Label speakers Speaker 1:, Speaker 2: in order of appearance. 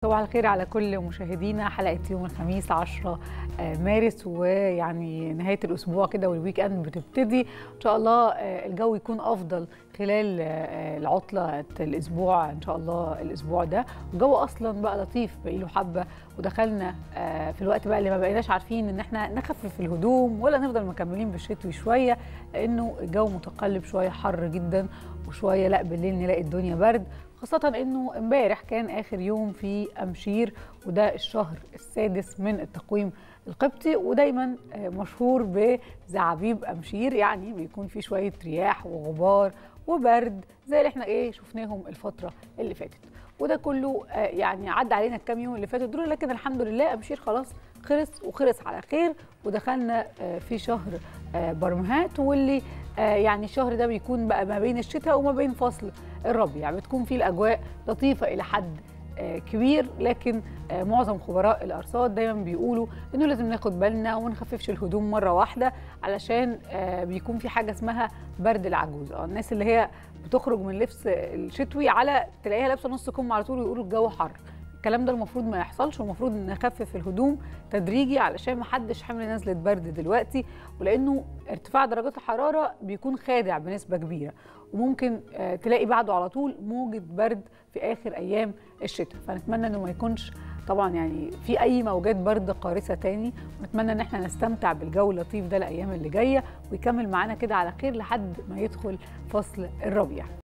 Speaker 1: صباح الخير على كل مشاهدينا حلقه يوم الخميس 10 مارس ويعني نهايه الاسبوع كده والويك اند بتبتدي ان شاء الله الجو يكون افضل خلال العطله الاسبوع ان شاء الله الاسبوع ده الجو اصلا بقى لطيف بقى له حبه ودخلنا في الوقت بقى اللي ما بقيناش عارفين ان احنا نخفف الهدوم ولا نفضل مكملين بالشتوي شويه لانه الجو متقلب شويه حر جدا وشويه لا بالليل نلاقي الدنيا برد خاصة انه امبارح كان اخر يوم في امشير وده الشهر السادس من التقويم القبطي ودايما مشهور بزعابيب امشير يعني بيكون في شوية رياح وغبار وبرد زي اللي احنا ايه شفناهم الفترة اللي فاتت وده كله يعني عدى علينا الكام يوم اللي فاتوا دول لكن الحمد لله امشير خلاص خلص وخلص على خير ودخلنا في شهر برمهات واللي يعني الشهر ده بيكون بقى ما بين الشتاء وما بين فصل الربيع بتكون فيه الاجواء لطيفه الى حد كبير لكن معظم خبراء الارصاد دايما بيقولوا انه لازم ناخد بالنا وما نخففش الهدوم مره واحده علشان بيكون في حاجه اسمها برد العجوز اه الناس اللي هي بتخرج من اللبس الشتوي على تلاقيها لابسه نص كم على طول ويقولوا الجو حر الكلام ده المفروض ما يحصلش والمفروض نخفف الهدوم تدريجي علشان ما حدش حمل نزله برد دلوقتي ولانه ارتفاع درجات الحراره بيكون خادع بنسبه كبيره وممكن تلاقي بعده على طول موجه برد في اخر ايام الشتاء فنتمنى انه ما يكونش طبعا يعني في اي موجات برد قارصه تاني ونتمنى ان احنا نستمتع بالجو اللطيف ده الايام اللي جايه ويكمل معانا كده على خير لحد ما يدخل فصل الربيع